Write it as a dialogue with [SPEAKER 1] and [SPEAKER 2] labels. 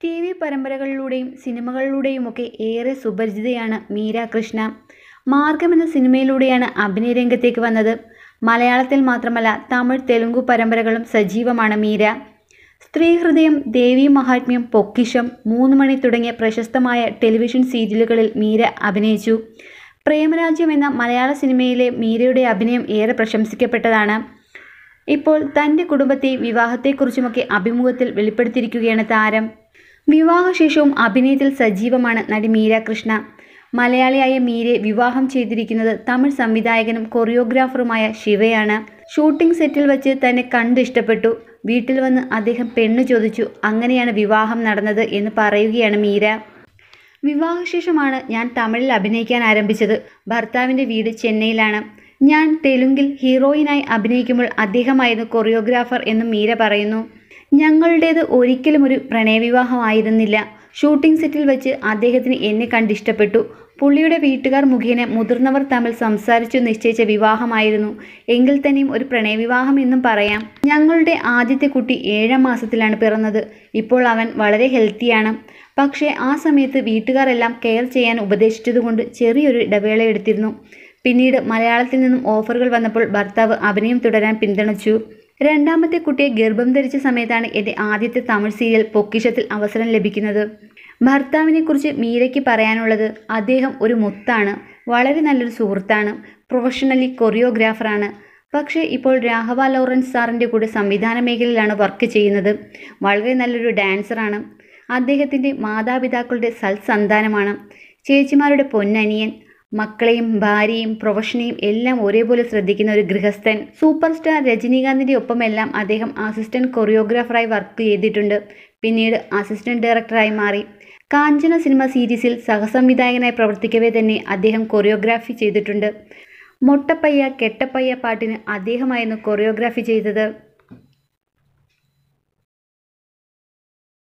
[SPEAKER 1] T V പരമ്പരകളിലൂടെയും സിനിമകളിലൂടെയുമൊക്കെ ഏറെ സുപരിചിതയാണ് മീര കൃഷ്ണ മാർഗം എന്ന സിനിമയിലൂടെയാണ് അഭിനയ രംഗത്തേക്ക് വന്നത് മലയാളത്തിൽ മാത്രമല്ല തമിഴ് തെലുങ്കു പരമ്പരകളും സജീവമാണ് മീര സ്ത്രീഹൃദയം ദേവി മഹാത്മ്യം പൊക്കിഷം മൂന്ന് മണി തുടങ്ങിയ പ്രശസ്തമായ ടെലിവിഷൻ സീരിയലുകളിൽ മീര അഭിനയിച്ചു പ്രേമരാജ്യം എന്ന മലയാള സിനിമയിലെ മീരയുടെ അഭിനയം ഏറെ പ്രശംസിക്കപ്പെട്ടതാണ് ഇപ്പോൾ തൻ്റെ കുടുംബത്തെ വിവാഹത്തെക്കുറിച്ചുമൊക്കെ അഭിമുഖത്തിൽ വെളിപ്പെടുത്തിയിരിക്കുകയാണ് താരം വിവാഹശേഷവും അഭിനയത്തിൽ സജീവമാണ് നടി മീര കൃഷ്ണ മലയാളിയായ മീരെ വിവാഹം ചെയ്തിരിക്കുന്നത് തമിഴ് സംവിധായകനും കൊറിയോഗ്രാഫറുമായ ശിവയാണ് ഷൂട്ടിംഗ് സെറ്റിൽ വെച്ച് തന്നെ കണ്ട് ഇഷ്ടപ്പെട്ടു വീട്ടിൽ വന്ന് അദ്ദേഹം പെണ്ണു ചോദിച്ചു അങ്ങനെയാണ് വിവാഹം നടന്നത് എന്ന് പറയുകയാണ് മീര വിവാഹശേഷമാണ് ഞാൻ തമിഴിൽ അഭിനയിക്കാൻ ആരംഭിച്ചത് ഭർത്താവിൻ്റെ വീട് ചെന്നൈയിലാണ് ഞാൻ തെലുങ്കിൽ ഹീറോയിനായി അഭിനയിക്കുമ്പോൾ അദ്ദേഹമായിരുന്നു കൊറിയോഗ്രാഫർ എന്നും മീര പറയുന്നു ഞങ്ങളുടേത് ഒരിക്കലും ഒരു പ്രണയവിവാഹമായിരുന്നില്ല ഷൂട്ടിംഗ് സെറ്റിൽ വെച്ച് അദ്ദേഹത്തിന് എന്നെ കണ്ടിഷ്ടപ്പെട്ടു പുള്ളിയുടെ വീട്ടുകാർ മുഖേന മുതിർന്നവർ തമ്മിൽ സംസാരിച്ചു നിശ്ചയിച്ച വിവാഹമായിരുന്നു എങ്കിൽ തന്നെയും ഒരു പ്രണയവിവാഹം എന്നും പറയാം ഞങ്ങളുടെ ആദ്യത്തെ കുട്ടി ഏഴാം മാസത്തിലാണ് പിറന്നത് ഇപ്പോൾ അവൻ വളരെ ഹെൽത്തിയാണ് പക്ഷേ ആ സമയത്ത് വീട്ടുകാരെല്ലാം കെയർ ചെയ്യാൻ ഉപദേശിച്ചതുകൊണ്ട് ചെറിയൊരു ഇടവേള എടുത്തിരുന്നു പിന്നീട് മലയാളത്തിൽ നിന്നും ഓഫറുകൾ വന്നപ്പോൾ ഭർത്താവ് അഭിനയം തുടരാൻ പിന്തുണച്ചു രണ്ടാമത്തെ കുട്ടിയെ ഗർഭം ധരിച്ച സമയത്താണ് എൻ്റെ ആദ്യത്തെ തമിഴ് സീരിയൽ പൊക്കിഷത്തിൽ അവസരം ലഭിക്കുന്നത് ഭർത്താവിനെക്കുറിച്ച് മീരയ്ക്ക് പറയാനുള്ളത് അദ്ദേഹം ഒരു മുത്താണ് വളരെ നല്ലൊരു സുഹൃത്താണ് പ്രൊഫഷണലി കൊറിയോഗ്രാഫറാണ് പക്ഷേ ഇപ്പോൾ രാഘവ ലോറൻസ് സാറിൻ്റെ കൂടെ സംവിധാന മേഖലയിലാണ് വർക്ക് ചെയ്യുന്നത് വളരെ നല്ലൊരു ഡാൻസറാണ് അദ്ദേഹത്തിൻ്റെ മാതാപിതാക്കളുടെ സൽസന്താനമാണ് ചേച്ചിമാരുടെ പൊന്നനിയൻ മക്കളെയും ഭാര്യയും പ്രൊഫഷനെയും എല്ലാം ഒരേപോലെ ശ്രദ്ധിക്കുന്ന ഒരു ഗൃഹസ്ഥൻ സൂപ്പർ സ്റ്റാർ രജനീകാന്തിൻ്റെ ഒപ്പമെല്ലാം അദ്ദേഹം അസിസ്റ്റന്റ് കൊറിയോഗ്രാഫറായി വർക്ക് ചെയ്തിട്ടുണ്ട് പിന്നീട് അസിസ്റ്റന്റ് ഡയറക്ടറായി മാറി കാഞ്ചന സിനിമ സീരീസിൽ സഹസംവിധായകനായി പ്രവർത്തിക്കവേ തന്നെ അദ്ദേഹം കൊറിയോഗ്രാഫി ചെയ്തിട്ടുണ്ട് മൊട്ടപ്പയ്യ കെട്ടപ്പയ്യ പാട്ടിന് അദ്ദേഹമായിരുന്നു കൊറിയോഗ്രാഫി ചെയ്തത്